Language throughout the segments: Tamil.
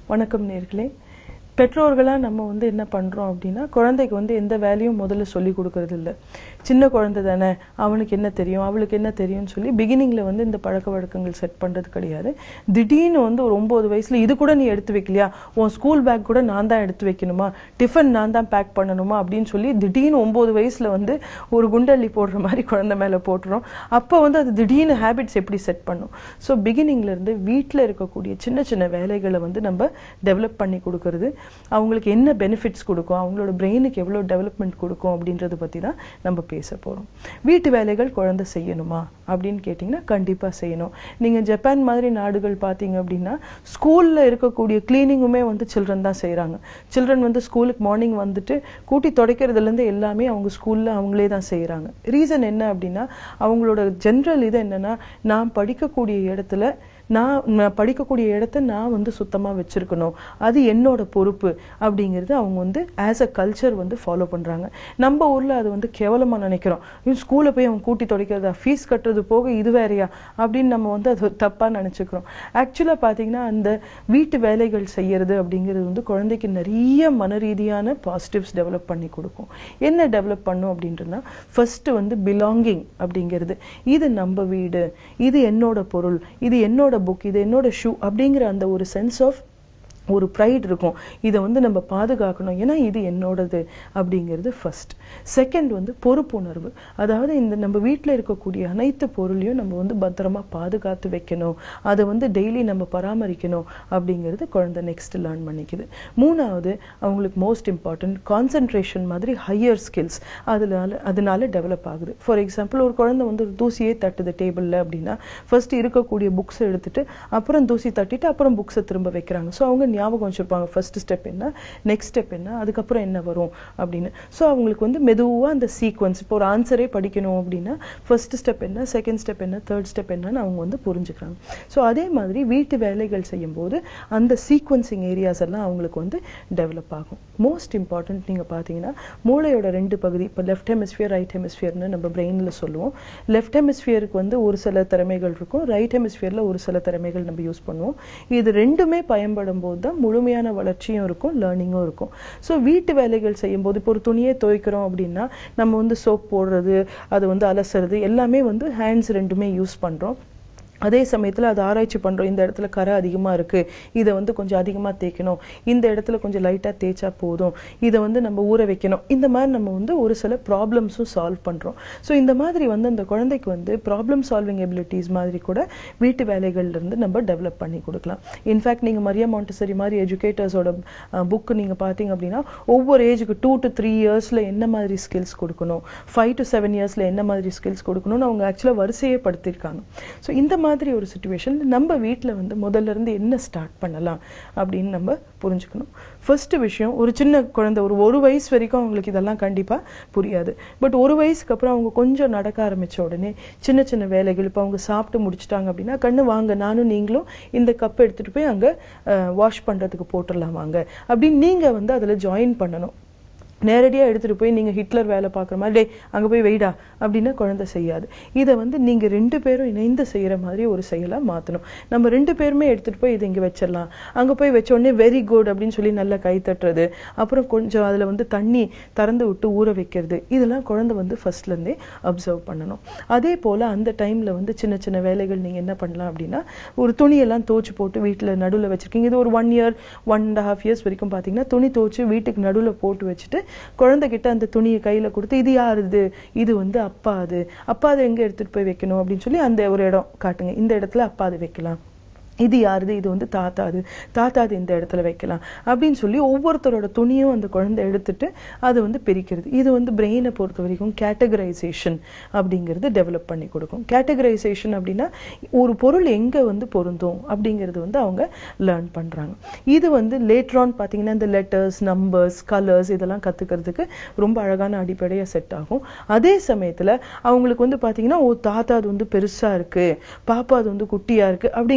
வணக்கம் நேர்களே பெற்றோர்களா நம்ம வந்து என்ன பண்றோம் அப்படின்னா குழந்தைக்கு வந்து எந்த வேலையும் முதல்ல சொல்லி கொடுக்கறது இல்ல சின்ன குழந்தை தானே அவனுக்கு என்ன தெரியும் அவளுக்கு என்ன தெரியும்னு சொல்லி பிகினிங்ல வந்து இந்த பழக்க வழக்கங்கள் செட் பண்றது கிடையாது திடீர்னு வந்து ஒரு ஒன்பது வயசுல இது கூட நீ எடுத்து வைக்கலையா உன் ஸ்கூல் பேக் கூட நான் தான் எடுத்து வைக்கணுமா டிஃபன் நான் தான் பேக் பண்ணணுமா அப்படின்னு சொல்லி திடீர்னு ஒன்பது வயசுல வந்து ஒரு குண்டள்ளி போடுற மாதிரி குழந்தை மேல போட்டுரும் அப்ப வந்து அது திடீர்னு ஹேபிட்ஸ் எப்படி செட் பண்ணும் ஸோ பிகினிங்ல இருந்து வீட்ல இருக்கக்கூடிய சின்ன சின்ன வேலைகளை வந்து நம்ம டெவலப் பண்ணி கொடுக்கறது அவங்களுக்கு என்ன பெனிஃபிட்ஸ் கொடுக்கும் அவங்களோட பிரெயினுக்கு எவ்வளவு டெவலப்மெண்ட் கொடுக்கும் அப்படின்றத பத்தி தான் நம்ம பேச போறோம் வீட்டு வேலைகள் குழந்தை செய்யணுமா அப்படின்னு கேட்டிங்கன்னா கண்டிப்பா செய்யணும் நீங்க ஜப்பான் மாதிரி நாடுகள் பார்த்தீங்க அப்படின்னா ஸ்கூல்ல இருக்கக்கூடிய கிளீனிங்குமே வந்து சில்ட்ரன் தான் செய்றாங்க சில்ட்ரன் வந்து ஸ்கூலுக்கு மார்னிங் வந்துட்டு கூட்டி துடைக்கிறதுல இருந்து எல்லாமே அவங்க ஸ்கூல்ல அவங்களே தான் செய்றாங்க ரீசன் என்ன அப்படின்னா அவங்களோட ஜென்ரல் இது என்னன்னா நான் படிக்கக்கூடிய இடத்துல நான் நான் படிக்கக்கூடிய இடத்த நான் வந்து சுத்தமா வச்சிருக்கணும் அது என்னோட பொறுப்பு அப்படிங்கிறது அவங்க வந்து ஆஸ் அ கல்ச்சர் வந்து ஃபாலோ பண்றாங்க நம்ம ஊர்ல அது வந்து கேவலமா நினைக்கிறோம் ஸ்கூல்ல போய் அவன் கூட்டி துடைக்கிறதா ஃபீஸ் கட்டுறது போக இது வேறயா அப்படின்னு நம்ம வந்து அது தப்பா நினைச்சுக்கிறோம் ஆக்சுவலா பாத்தீங்கன்னா அந்த வீட்டு வேலைகள் செய்யறது அப்படிங்கிறது வந்து குழந்தைக்கு நிறைய மன ரீதியான பாசிட்டிவ்ஸ் டெவலப் பண்ணி கொடுக்கும் என்ன டெவலப் பண்ணும் அப்படின்றதுனா ஃபர்ஸ்ட் வந்து பிலாங்கிங் அப்படிங்கிறது இது நம்ம வீடு இது என்னோட பொருள் இது என்னோட புக் இது என்னோட ஷூ அப்படிங்கிற அந்த ஒரு சென்ஸ் ஆஃப் ஒரு ப்ரைட் இருக்கும் இதை வந்து நம்ம பாதுகாக்கணும் ஏன்னா இது என்னோடது அப்படிங்கிறது ஃபர்ஸ்ட் செகண்ட் வந்து பொறுப்புணர்வு அதாவது இந்த நம்ம வீட்டில் இருக்கக்கூடிய அனைத்து பொருளையும் நம்ம வந்து பத்திரமா பாதுகாத்து வைக்கணும் அதை வந்து டெய்லி நம்ம பராமரிக்கணும் அப்படிங்கிறது குழந்தை நெக்ஸ்ட் லேர்ன் பண்ணிக்குது மூணாவது அவங்களுக்கு மோஸ்ட் இம்பார்ட்டன்ட் கான்சென்ட்ரேஷன் மாதிரி ஹையர் ஸ்கில்ஸ் அதனால அதனால டெவலப் ஆகுது ஃபார் எக்ஸாம்பிள் ஒரு குழந்தை வந்து ஒரு தூசியே தட்டுது டேபிள்ல அப்படின்னா ஃபர்ஸ்ட் இருக்கக்கூடிய புக்ஸ் எடுத்துட்டு அப்புறம் தூசி தட்டிட்டு அப்புறம் புக்ஸை திரும்ப வைக்கிறாங்க ஸோ அவங்க ஞாபகம் வச்சிருப்பாங்க ஃபர்ஸ்ட் ஸ்டெப் என்ன நெக்ஸ்ட் ஸ்டெப் என்ன அதுக்கப்புறம் என்ன வரும் அப்படின்னு ஸோ அவங்களுக்கு வந்து மெதுவா அந்த சீக்வன்ஸ் இப்போ ஒரு ஆன்சரே படிக்கணும் அப்படின்னா ஃபர்ஸ்ட் ஸ்டெப் என்ன செகண்ட் ஸ்டெப் என்ன தேர்ட் ஸ்டெப் என்னன்னு அவங்க வந்து புரிஞ்சுக்கிறாங்க ஸோ அதே மாதிரி வீட்டு வேலைகள் செய்யும்போது அந்த சீக்வன்சிங் ஏரியாஸ் எல்லாம் அவங்களுக்கு வந்து டெவலப் ஆகும் மோஸ்ட் இம்பார்ட்டன்ட் நீங்க பார்த்தீங்கன்னா மூளையோட ரெண்டு பகுதி இப்போ லெஃப்ட் ஹெமிஸ்பியர் ரைட் ஹெமிஸ்பியர்னு நம்ம பிரெயின்ல சொல்லுவோம் லெஃப்ட் ஹெமிஸ்பியருக்கு வந்து ஒரு சில திறமைகள் இருக்கும் ரைட் ஹெமிஸ்பியர்ல ஒரு சில திறமைகள் நம்ம யூஸ் பண்ணுவோம் இது ரெண்டுமே பயன்படும் போது தான் முழுமையான வளர்ச்சியும் இருக்கும் லேர்னிங்கும் இருக்கும் ஸோ வீட்டு வேலைகள் செய்யும்போது இப்போ ஒரு துணியே துவைக்கிறோம் அப்படின்னா நம்ம வந்து சோப் போடுறது அது வந்து அலசுறது எல்லாமே வந்து ஹேண்ட்ஸ் ரெண்டுமே யூஸ் பண்றோம் அதே சமயத்துல அது ஆராய்ச்சி பண்றோம் இந்த இடத்துல கரை அதிகமா இருக்கு இதை வந்து கொஞ்சம் அதிகமா தேய்க்கணும் இந்த இடத்துல கொஞ்சம் லைட்டா தேய்ச்சா போதும் இதை வந்து நம்ம ஊற வைக்கணும் இந்த மாதிரி நம்ம வந்து ஒரு சில ப்ராப்ளம்ஸும் சால்வ் பண்றோம் ஸோ இந்த மாதிரி வந்து அந்த குழந்தைக்கு வந்து ப்ராப்ளம் சால்விங் எபிலிட்டிஸ் மாதிரி கூட வீட்டு வேலைகள்ல இருந்து நம்ம டெவலப் பண்ணி கொடுக்கலாம் இன்ஃபேக்ட் நீங்க மரியா மாண்டசரி மாதிரி எஜுகேட்டர்ஸோட புக் நீங்க பாத்தீங்க அப்படின்னா ஒவ்வொரு ஏஜுக்கு டூ டு த்ரீ இயர்ஸ்ல என்ன மாதிரி ஸ்கில்ஸ் கொடுக்கணும் ஃபைவ் டு செவன் இயர்ஸ்ல என்ன மாதிரி ஸ்கில்ஸ் கொடுக்கணும்னு அவங்க ஆக்சுவலா வரிசையே படுத்திருக்காங்க ஸோ இந்த மாதிரி ஒரு சுச்சுவேஷன் நம்ம வீட்ல வந்து முதல்ல இருந்து என்ன ஸ்டார்ட் பண்ணலாம் அப்படின்னு நம்ம புரிஞ்சுக்கணும் ஃபர்ஸ்ட் விஷயம் ஒரு சின்ன குழந்தை ஒரு ஒரு வயசு வரைக்கும் அவங்களுக்கு இதெல்லாம் கண்டிப்பா புரியாது பட் ஒரு வயசுக்கு அப்புறம் அவங்க கொஞ்சம் நடக்க ஆரம்பிச்ச உடனே சின்ன சின்ன வேலைகள் இப்போ அவங்க சாப்பிட்டு முடிச்சிட்டாங்க அப்படின்னா கண்ணு வாங்க நானும் நீங்களும் இந்த கப் எடுத்துட்டு போய் அங்க வாஷ் பண்றதுக்கு போட்டுடலாம் வாங்க அப்படின்னு நீங்க வந்து அதுல ஜாயின் பண்ணணும் நேரடியா எடுத்துட்டு போய் நீங்க ஹிட்லர் வேலை பார்க்குற மாதிரி டேய் அங்க போய் வெயிடா அப்படின்னா குழந்தை செய்யாது இதை வந்து நீங்க ரெண்டு பேரும் இணைந்து செய்யற மாதிரி ஒரு செயலா மாத்தணும் நம்ம ரெண்டு பேருமே எடுத்துட்டு போய் இதை இங்க வச்சிடலாம் அங்க போய் வச்ச உடனே வெரி குட் அப்படின்னு சொல்லி நல்லா கை தட்டுறது அப்புறம் கொஞ்சம் அதுல வந்து தண்ணி திறந்து விட்டு ஊற வைக்கிறது இதெல்லாம் குழந்தை வந்து ஃபர்ஸ்ட்ல இருந்தே அப்சர்வ் பண்ணணும் அதே போல அந்த டைம்ல வந்து சின்ன சின்ன வேலைகள் நீங்க என்ன பண்ணலாம் அப்படின்னா ஒரு துணியெல்லாம் தோச்சு போட்டு வீட்டுல நடுவுல வச்சிருக்கீங்க இது ஒரு one year one and half years வரைக்கும் பாத்தீங்கன்னா துணி தோச்சு வீட்டுக்கு நடுவுல போட்டு வச்சுட்டு குழந்தைகிட்ட அந்த துணியை கையில கொடுத்து இது யாருது இது வந்து அப்பா அது அப்பா அதை எங்க எடுத்துட்டு போய் வைக்கணும் அப்படின்னு சொல்லி அந்த ஒரு இடம் காட்டுங்க இந்த இடத்துல அப்பா அது வைக்கலாம் இது யாருது இது வந்து தாத்தாது தாத்தாது இந்த இடத்துல வைக்கலாம் அப்படின்னு சொல்லி ஒவ்வொருத்தரோட துணியும் அந்த குழந்தை எடுத்துட்டு அதை வந்து பிரிக்கிறது இது வந்து பிரெயினை பொறுத்த வரைக்கும் கேட்டகரைசேஷன் அப்படிங்கிறது டெவலப் பண்ணி கொடுக்கும் கேட்டகரைசேஷன் அப்படின்னா ஒரு பொருள் எங்க வந்து பொருந்தும் அப்படிங்கிறது வந்து அவங்க லேர்ன் பண்றாங்க இது வந்து லேட்ரான் பாத்தீங்கன்னா இந்த லெட்டர்ஸ் நம்பர்ஸ் கலர்ஸ் இதெல்லாம் கத்துக்கிறதுக்கு ரொம்ப அழகான அடிப்படையா செட் ஆகும் அதே சமயத்துல அவங்களுக்கு வந்து பாத்தீங்கன்னா ஓ தாத்தா அது வந்து பெருசா இருக்கு பாப்பா அது வந்து குட்டியா இருக்கு அப்படிங்கறதெல்லாம்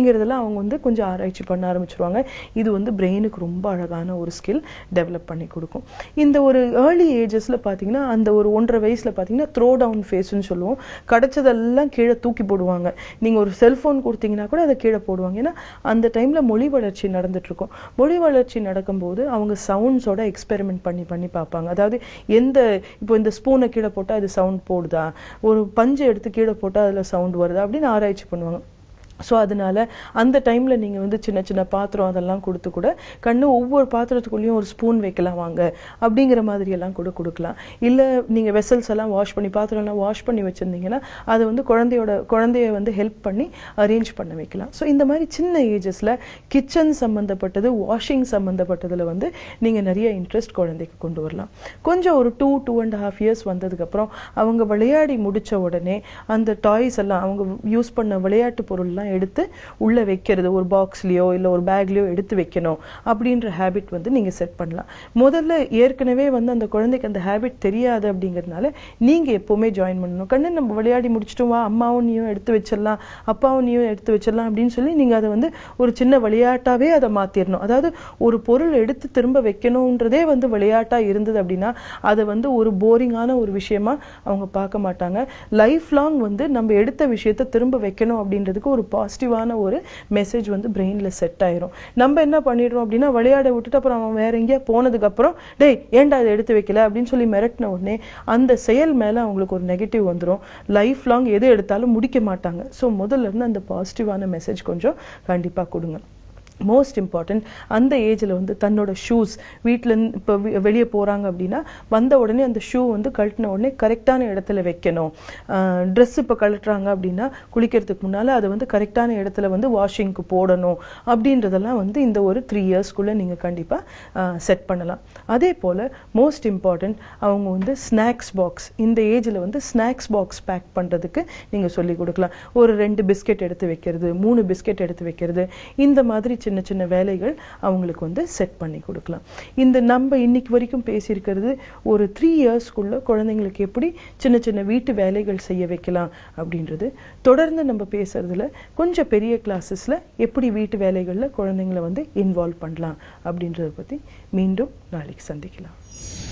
அவங்க வந்து கொஞ்சம் ஆராய்ச்சி பண்ண ஆரம்பிச்சிருவாங்க இது வந்து பிரெயினுக்கு ரொம்ப அழகான ஒரு ஸ்கில் டெவலப் பண்ணி கொடுக்கும் இந்த ஒரு ஏர்லி ஏஜஸ்ல பாத்தீங்கன்னா அந்த ஒரு ஒன்றரை வயசுல பாத்தீங்கன்னா த்ரோ டவுன் ஃபேஸ்னு சொல்லுவோம் கிடைச்சதெல்லாம் கீழே தூக்கி போடுவாங்க நீங்க ஒரு செல்போன் கொடுத்தீங்கன்னா கூட அதை கீழே போடுவாங்க ஏன்னா அந்த டைம்ல மொழி வளர்ச்சி நடந்துட்டு இருக்கும் மொழி வளர்ச்சி நடக்கும்போது அவங்க சவுண்ட்ஸோட எக்ஸ்பெரிமெண்ட் பண்ணி பண்ணி பார்ப்பாங்க அதாவது எந்த இப்போ இந்த ஸ்பூனை கீழே போட்டா அது சவுண்ட் போடுதா ஒரு பஞ்சு எடுத்து கீழே போட்டா அதுல சவுண்ட் வருதா அப்படின்னு ஆராய்ச்சி பண்ணுவாங்க ஸோ அதனால அந்த டைம்ல நீங்க வந்து சின்ன சின்ன பாத்திரம் அதெல்லாம் கொடுத்து கூட கண்ணு ஒவ்வொரு பாத்திரத்துக்குள்ளேயும் ஒரு ஸ்பூன் வைக்கலாம் வாங்க அப்படிங்கிற மாதிரி எல்லாம் கூட கொடுக்கலாம் இல்ல நீங்க வெசல்ஸ் எல்லாம் வாஷ் பண்ணி பாத்திரம் எல்லாம் வாஷ் பண்ணி வச்சிருந்தீங்கன்னா அதை வந்து குழந்தையோட குழந்தைய வந்து ஹெல்ப் பண்ணி அரேஞ்ச் பண்ண வைக்கலாம் ஸோ இந்த மாதிரி சின்ன ஏஜஸ்ல கிச்சன் சம்பந்தப்பட்டது வாஷிங் சம்பந்தப்பட்டதுல வந்து நீங்க நிறைய இன்ட்ரெஸ்ட் குழந்தைக்கு கொண்டு வரலாம் கொஞ்சம் ஒரு two two and half years வந்ததுக்கு அப்புறம் அவங்க விளையாடி முடிச்ச உடனே அந்த டாய்ஸ் எல்லாம் அவங்க யூஸ் பண்ண விளையாட்டு பொருள்லாம் எடுத்து உள்ள வைக்கிறது ஒரு பாக்ஸ்லயோ இல்ல ஒரு பேக்லயோ எடுத்து வைக்கணும் அப்படின்ற ஹேபிட் வந்து நீங்க செட் பண்ணலாம் முதல்ல ஏற்கனவே வந்து அந்த குழந்தைக்கு அந்த ஹேபிட் தெரியாது அப்படிங்கறதுனால நீங்க எப்பவுமே ஜாயின் பண்ணணும் கண்ணு நம்ம விளையாடி முடிச்சிட்டோம் வா அம்மாவும் நீயும் எடுத்து வச்சிடலாம் அப்பாவும் நீயும் எடுத்து வச்சிடலாம் அப்படின்னு சொல்லி நீங்க அதை வந்து ஒரு சின்ன விளையாட்டாவே அதை மாத்திரணும் அதாவது ஒரு பொருள் எடுத்து திரும்ப வைக்கணும்ன்றதே வந்து விளையாட்டா இருந்தது அப்படின்னா அதை வந்து ஒரு போரிங்கான ஒரு விஷயமா அவங்க பார்க்க மாட்டாங்க லைஃப் லாங் வந்து நம்ம எடுத்த விஷயத்த திரும்ப வைக்கணும் அப்படின்றதுக்கு ஒரு பாசிட்டிவான ஒரு மெசேஜ் வந்து பிரெயின்ல செட் ஆயிரும் நம்ம என்ன பண்ணிடுறோம் அப்படின்னா விளையாட விட்டுட்டு அப்புறம் அவன் வேற எங்கேயா போனதுக்கு அப்புறம் டேய் ஏன்டா இதை எடுத்து வைக்கல அப்படின்னு சொல்லி மிரட்டின உடனே அந்த செயல் மேல அவங்களுக்கு ஒரு நெகட்டிவ் வந்துரும் லைஃப் லாங் எது எடுத்தாலும் முடிக்க மாட்டாங்க ஸோ முதல்ல இருந்து அந்த பாசிட்டிவான மெசேஜ் கொஞ்சம் கண்டிப்பா கொடுங்க மோஸ்ட் இம்பார்ட்டன்ட் அந்த ஏஜ்ல வந்து தன்னோட ஷூஸ் வீட்ல இருந்து இப்போ வெளியே போறாங்க அப்படின்னா வந்த உடனே அந்த ஷூ வந்து கழட்டின உடனே கரெக்டான இடத்துல வைக்கணும் ட்ரெஸ் இப்போ கழட்டுறாங்க அப்படின்னா குளிக்கிறதுக்கு முன்னால அதை வந்து கரெக்டான இடத்துல வந்து வாஷிங்க்கு போடணும் அப்படின்றதெல்லாம் வந்து இந்த ஒரு த்ரீ இயர்ஸ்க்குள்ள நீங்க கண்டிப்பா செட் பண்ணலாம் அதே போல மோஸ்ட் இம்பார்ட்டன்ட் அவங்க வந்து ஸ்நாக்ஸ் பாக்ஸ் இந்த ஏஜ்ல வந்து ஸ்நாக்ஸ் பாக்ஸ் பேக் பண்றதுக்கு நீங்க சொல்லி கொடுக்கலாம் ஒரு ரெண்டு பிஸ்கெட் எடுத்து வைக்கிறது மூணு பிஸ்கெட் எடுத்து வைக்கிறது இந்த மாதிரி சின்ன சின்ன வேலைகள் அவங்களுக்கு வந்து செட் பண்ணி கொடுக்கலாம் இந்த நம்ம இன்னைக்கு வரைக்கும் பேசியிருக்கிறது ஒரு த்ரீ இயர்ஸ்க்குள்ள குழந்தைங்களுக்கு எப்படி சின்ன சின்ன வீட்டு வேலைகள் செய்ய வைக்கலாம் அப்படின்றது தொடர்ந்து நம்ம பேசுறதுல கொஞ்சம் பெரிய கிளாஸஸ்ல எப்படி வீட்டு வேலைகள்ல குழந்தைங்களை வந்து இன்வால்வ் பண்ணலாம் அப்படின்றத பத்தி மீண்டும் நாளைக்கு சந்திக்கலாம்